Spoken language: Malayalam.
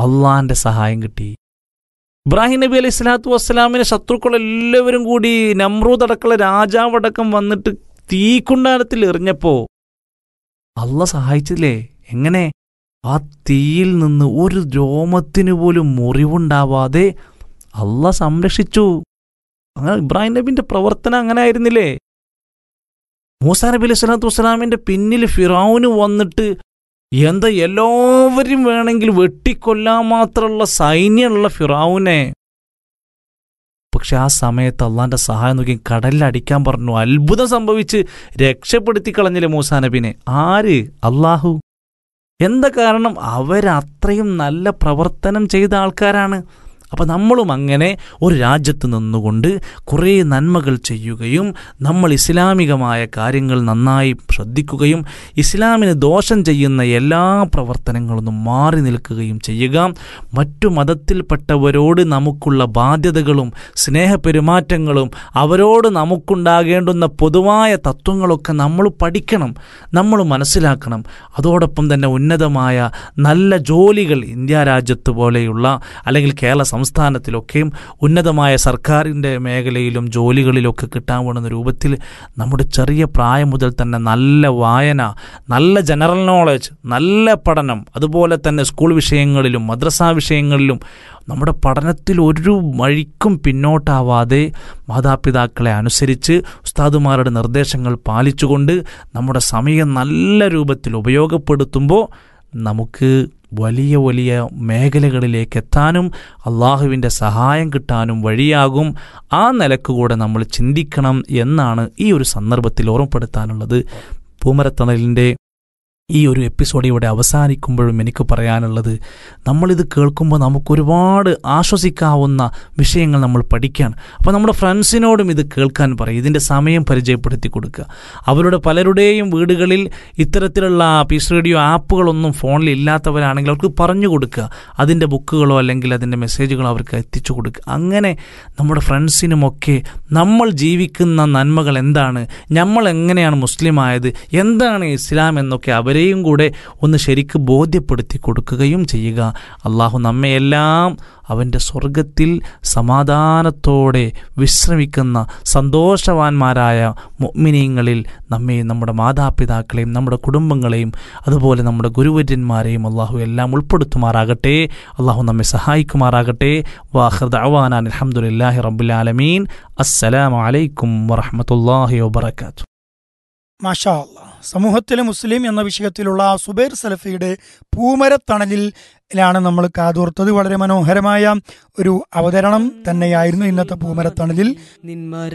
അള്ളാന്റെ സഹായം കിട്ടി ഇബ്രാഹിം നബി അലൈഹി സ്വലാത്തു വസ്സലാമിനെ ശത്രുക്കൾ എല്ലാവരും കൂടി നമ്രൂദ് അടക്കമുള്ള രാജാവടക്കം വന്നിട്ട് തീക്കുണ്ടാരത്തിൽ എറിഞ്ഞപ്പോ അള്ള സഹായിച്ചില്ലേ എങ്ങനെ ആ തീയിൽ നിന്ന് ഒരു രോമത്തിന് പോലും മുറിവുണ്ടാവാതെ അള്ള സംരക്ഷിച്ചു അങ്ങനെ ഇബ്രാഹിം നബിന്റെ പ്രവർത്തനം അങ്ങനെ ആയിരുന്നില്ലേ മൂസാ നബി അലൈഹി സ്വലാത്തു വസ്സലാമിന്റെ പിന്നിൽ ഫിറൌന് വന്നിട്ട് എന്താ എല്ലാവരും വേണമെങ്കിൽ വെട്ടിക്കൊല്ലാൻ മാത്രമുള്ള സൈന്യമുള്ള ഫിറാവുനെ പക്ഷെ ആ സമയത്ത് അള്ളാന്റെ സഹായം നോക്കി കടലിൽ അടിക്കാൻ പറഞ്ഞു അത്ഭുതം സംഭവിച്ച് രക്ഷപ്പെടുത്തി കളഞ്ഞില്ലേ മൂസാ നബിനെ ആര് അള്ളാഹു എന്താ കാരണം അവരത്രയും നല്ല പ്രവർത്തനം ചെയ്ത ആൾക്കാരാണ് അപ്പം നമ്മളും അങ്ങനെ ഒരു രാജ്യത്ത് നിന്നുകൊണ്ട് കുറേ നന്മകൾ ചെയ്യുകയും നമ്മൾ ഇസ്ലാമികമായ കാര്യങ്ങൾ നന്നായി ശ്രദ്ധിക്കുകയും ഇസ്ലാമിന് ദോഷം ചെയ്യുന്ന എല്ലാ പ്രവർത്തനങ്ങളൊന്നും മാറി നിൽക്കുകയും ചെയ്യുക മറ്റു മതത്തിൽപ്പെട്ടവരോട് നമുക്കുള്ള ബാധ്യതകളും സ്നേഹപെരുമാറ്റങ്ങളും അവരോട് നമുക്കുണ്ടാകേണ്ടുന്ന പൊതുവായ തത്വങ്ങളൊക്കെ നമ്മൾ പഠിക്കണം നമ്മൾ മനസ്സിലാക്കണം അതോടൊപ്പം തന്നെ ഉന്നതമായ നല്ല ജോലികൾ ഇന്ത്യ രാജ്യത്ത് പോലെയുള്ള അല്ലെങ്കിൽ കേരള സംസ്ഥാനത്തിലൊക്കെയും ഉന്നതമായ സർക്കാരിൻ്റെ മേഖലയിലും ജോലികളിലൊക്കെ കിട്ടാൻ വേണ്ടുന്ന രൂപത്തിൽ നമ്മുടെ ചെറിയ പ്രായം മുതൽ തന്നെ നല്ല വായന നല്ല ജനറൽ നോളജ് നല്ല പഠനം അതുപോലെ തന്നെ സ്കൂൾ വിഷയങ്ങളിലും മദ്രസാ വിഷയങ്ങളിലും നമ്മുടെ പഠനത്തിൽ ഒരു വഴിക്കും പിന്നോട്ടാവാതെ മാതാപിതാക്കളെ അനുസരിച്ച് ഉസ്താദുമാരുടെ നിർദ്ദേശങ്ങൾ പാലിച്ചുകൊണ്ട് നമ്മുടെ സമയം നല്ല രൂപത്തിൽ ഉപയോഗപ്പെടുത്തുമ്പോൾ നമുക്ക് വലിയ വലിയ മേഖലകളിലേക്ക് എത്താനും അള്ളാഹുവിൻ്റെ സഹായം കിട്ടാനും വഴിയാകും ആ നിലക്ക് കൂടെ നമ്മൾ ചിന്തിക്കണം എന്നാണ് ഈ ഒരു സന്ദർഭത്തിൽ ഓർമ്മപ്പെടുത്താനുള്ളത് പൂമരത്തണലിൻ്റെ ഈ ഒരു എപ്പിസോഡ് ഇവിടെ അവസാനിക്കുമ്പോഴും എനിക്ക് പറയാനുള്ളത് നമ്മളിത് കേൾക്കുമ്പോൾ നമുക്കൊരുപാട് ആശ്വസിക്കാവുന്ന വിഷയങ്ങൾ നമ്മൾ പഠിക്കുകയാണ് അപ്പോൾ നമ്മുടെ ഫ്രണ്ട്സിനോടും ഇത് കേൾക്കാൻ പറയും ഇതിൻ്റെ സമയം പരിചയപ്പെടുത്തി കൊടുക്കുക അവരുടെ പലരുടെയും വീടുകളിൽ ഇത്തരത്തിലുള്ള പീസ് റേഡിയോ ആപ്പുകളൊന്നും ഫോണിൽ ഇല്ലാത്തവരാണെങ്കിൽ അവർക്ക് പറഞ്ഞു കൊടുക്കുക അതിൻ്റെ ബുക്കുകളോ അല്ലെങ്കിൽ അതിൻ്റെ മെസ്സേജുകളോ അവർക്ക് എത്തിച്ചു കൊടുക്കുക അങ്ങനെ നമ്മുടെ ഫ്രണ്ട്സിനുമൊക്കെ നമ്മൾ ജീവിക്കുന്ന നന്മകൾ എന്താണ് നമ്മൾ എങ്ങനെയാണ് മുസ്ലിം ആയത് എന്താണ് ഇസ്ലാം എന്നൊക്കെ അവരെയും കൂടെ ഒന്ന് ശരിക്ക് ബോധ്യപ്പെടുത്തി കൊടുക്കുകയും ചെയ്യുക അള്ളാഹു നമ്മയെല്ലാം അവൻ്റെ സ്വർഗത്തിൽ സമാധാനത്തോടെ വിശ്രമിക്കുന്ന സന്തോഷവാന്മാരായ മുഅ്മിനീങ്ങളിൽ നമ്മെയും നമ്മുടെ മാതാപിതാക്കളെയും നമ്മുടെ കുടുംബങ്ങളെയും അതുപോലെ നമ്മുടെ ഗുരുവര്യന്മാരെയും അള്ളാഹു എല്ലാം ഉൾപ്പെടുത്തുമാറാകട്ടെ അള്ളാഹു നമ്മെ സഹായിക്കുമാറാകട്ടെ വാഹൃദ് അവാനാൻ അലഹമുല്ലാഹി റബ്ബുലാലമീൻ അസ്സലാമു അലൈക്കും വറഹമത്തല്ലാഹി വബർക്കാത്തു മാഷാ അല്ലാ. സമൂഹത്തിലെ മുസ്ലിം എന്ന വിഷയത്തിലുള്ള സുബൈർ സലഫിയുടെ പൂമരത്തണലിലാണ് നമ്മൾ കാതോർത്തത് വളരെ മനോഹരമായ ഒരു അവതരണം തന്നെയായിരുന്നു ഇന്നത്തെ പൂമരത്തണലിൽ നിന്മര